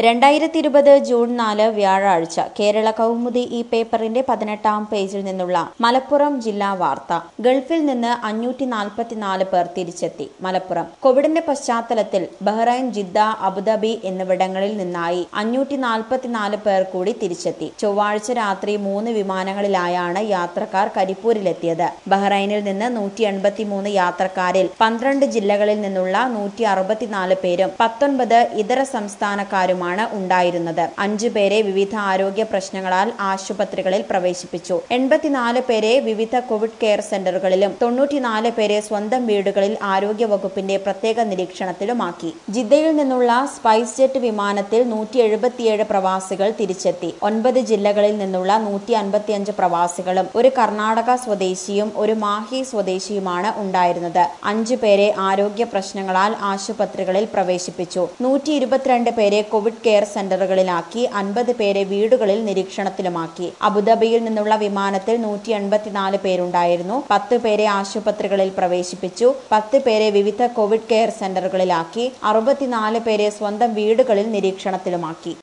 രണ്ടായിരത്തി ഇരുപത് ജൂൺ നാല് വ്യാഴാഴ്ച കേരള കൗമുദി ഈ പേപ്പറിന്റെ പതിനെട്ടാം പേജിൽ നിന്നുള്ള മലപ്പുറം ജില്ലാ വാർത്ത ഗൾഫിൽ നിന്ന് അഞ്ഞൂറ്റി നാൽപ്പത്തിനാല് പേർ തിരിച്ചെത്തി മലപ്പുറം കോവിഡിന്റെ പശ്ചാത്തലത്തിൽ ബഹ്റൈൻ ജിദ്ദ അബുദാബി എന്നിവിടങ്ങളിൽ നിന്നായി അഞ്ഞൂറ്റി നാൽപ്പത്തിനാല് പേർ കൂടി തിരിച്ചെത്തി ചൊവ്വാഴ്ച രാത്രി മൂന്ന് വിമാനങ്ങളിലായാണ് യാത്രക്കാർ കരിപ്പൂരിലെത്തിയത് ബഹ്റൈനിൽ നിന്ന് നൂറ്റി എൺപത്തിമൂന്ന് യാത്രക്കാരിൽ പന്ത്രണ്ട് ജില്ലകളിൽ നിന്നുള്ള നൂറ്റി അറുപത്തിനാല് പേരും പത്തൊൻപത് ഇതര സംസ്ഥാനക്കാരുമാണ് ഉണ്ടായിരുന്നത് അഞ്ചു പേരെ വിവിധ ആരോഗ്യ പ്രശ്നങ്ങളാൽ ആശുപത്രികളിൽ പ്രവേശിപ്പിച്ചു എൺപത്തിനാല് പേരെ വിവിധ കോവിഡ് കെയർ സെന്ററുകളിലും തൊണ്ണൂറ്റിനാല് പേരെ സ്വന്തം വീടുകളിൽ ആരോഗ്യ വകുപ്പിന്റെ പ്രത്യേക നിരീക്ഷണത്തിലുമാക്കി ജിദ്ദയിൽ നിന്നുള്ള സ്പൈസ് ജെറ്റ് വിമാനത്തിൽ നൂറ്റി എഴുപത്തിയേഴ് പ്രവാസികൾ തിരിച്ചെത്തി ഒൻപത് ജില്ലകളിൽ നിന്നുള്ള നൂറ്റി അൻപത്തിയഞ്ച് പ്രവാസികളും ഒരു കർണാടക സ്വദേശിയും ഒരു മാഹി സ്വദേശിയുമാണ് ഉണ്ടായിരുന്നത് അഞ്ചു പേരെ ആരോഗ്യ പ്രശ്നങ്ങളാൽ ആശുപത്രികളിൽ പ്രവേശിപ്പിച്ചു നൂറ്റി ഇരുപത്തിരണ്ട് പേരെ കോവിഡ് കെയർ സെന്ററുകളിലാക്കി അൻപത് പേരെ വീടുകളിൽ നിരീക്ഷണത്തിലുമാക്കി അബുദാബിയിൽ നിന്നുള്ള വിമാനത്തിൽ നൂറ്റി എൺപത്തിനാല് പേരുണ്ടായിരുന്നു പത്ത് പേരെ ആശുപത്രികളിൽ പ്രവേശിപ്പിച്ചു പത്ത് പേരെ വിവിധ കോവിഡ് കെയർ സെന്ററുകളിലാക്കി അറുപത്തിനാല് പേരെ സ്വന്തം വീടുകളിൽ നിരീക്ഷണത്തിലുമാക്കി